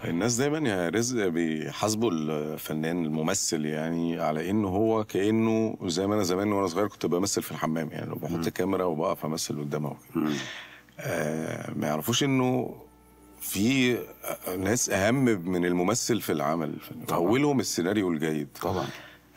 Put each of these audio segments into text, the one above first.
الناس دايما يا رزق بيحاسبوا الفنان الممثل يعني على انه هو كانه زي ما انا زمان وانا صغير كنت بمثل في الحمام يعني لو بحط كاميرا وبقف امثل قدامها وكده. آه ما يعرفوش انه في ناس اهم من الممثل في العمل الفني طبعاً. اولهم السيناريو الجيد طبعا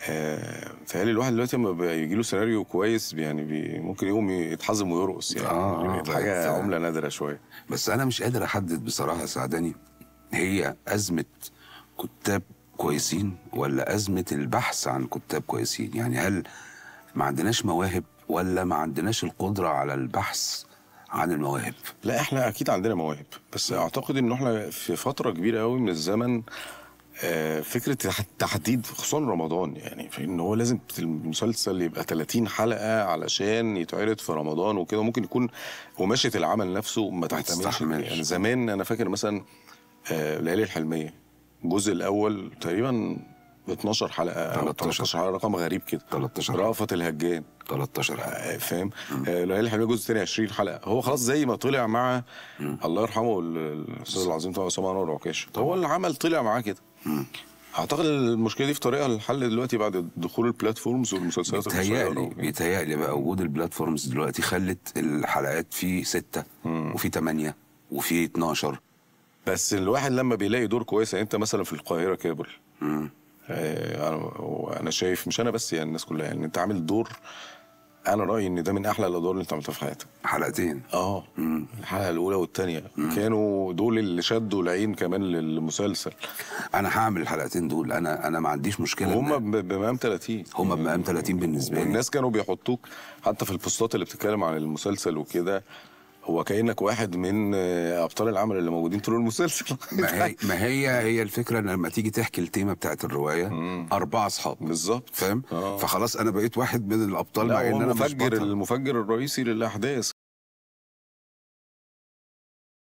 آه بيتهيألي الواحد دلوقتي لما بيجي له سيناريو كويس يعني بي ممكن يوم يتحزم ويرقص يعني, آه، آه، يعني بقت- حاجه عمله نادره شويه بس انا مش قادر احدد بصراحه يا سعداني هي ازمه كتاب كويسين ولا ازمه البحث عن كتاب كويسين يعني هل ما عندناش مواهب ولا ما عندناش القدره على البحث عن المواهب لا احنا اكيد عندنا مواهب بس اعتقد ان احنا في فتره كبيره قوي من الزمن آه، فكره تح- تحديد خصوصا رمضان يعني في ان هو لازم المسلسل يبقى 30 حلقه علشان يتعرض في رمضان وكده ممكن يكون ومشيه العمل نفسه ما تحتملش تستحملش. يعني زمان انا فاكر مثلا آه، ليالي الحلميه الجزء الاول تقريبا 12 حلقه او 13. 13 حلقه رقم غريب كده 13 رأفت الهجان 13 حلقه آه، فاهم آه، ليالي الحلميه الجزء الثاني 20 حلقه هو خلاص زي ما طلع مع الله يرحمه ال- الاستاذ العظيم طبعا اسامه انور عكاش هو العمل طلع معاه كده اعتقد المشكله دي في طريقه للحل دلوقتي بعد دخول البلاتفورمز والمسلسلات بيتهيألي القصيره بيتهيألي بقى وجود البلاتفورمز دلوقتي خلت الحلقات في ستة وفي ثمانية وفي 12 بس الواحد لما بيلاقي دور كويس يعني انت مثلا في القاهره كابل مم. آه، انا وانا شايف مش انا بس يعني الناس كلها يعني انت عامل دور انا رايي ان ده من احلى الادوار اللي انت عملتها في حياتك حلقتين اه الحلقه الاولى والثانيه كانوا دول اللي شدوا العين كمان للمسلسل انا هعمل الحلقتين دول انا انا ما عنديش مشكله إن- وهم ب- بمقام 30 هم بمقام 30 بالنسبه لي والناس كانوا بيحطوك حتى في البوستات اللي بتتكلم عن المسلسل وكده هو كانك واحد من آه، ابطال العمل اللي موجودين طول المسلسل ما هي ما هي هي الفكره ان لما تيجي تحكي التيمه بتاعت الروايه اربعه اصحاب بالظبط فاهم آه. فخلاص انا بقيت واحد من الابطال مع لا ان هو انا مش المفجر بطل المفجر الرئيسي للاحداث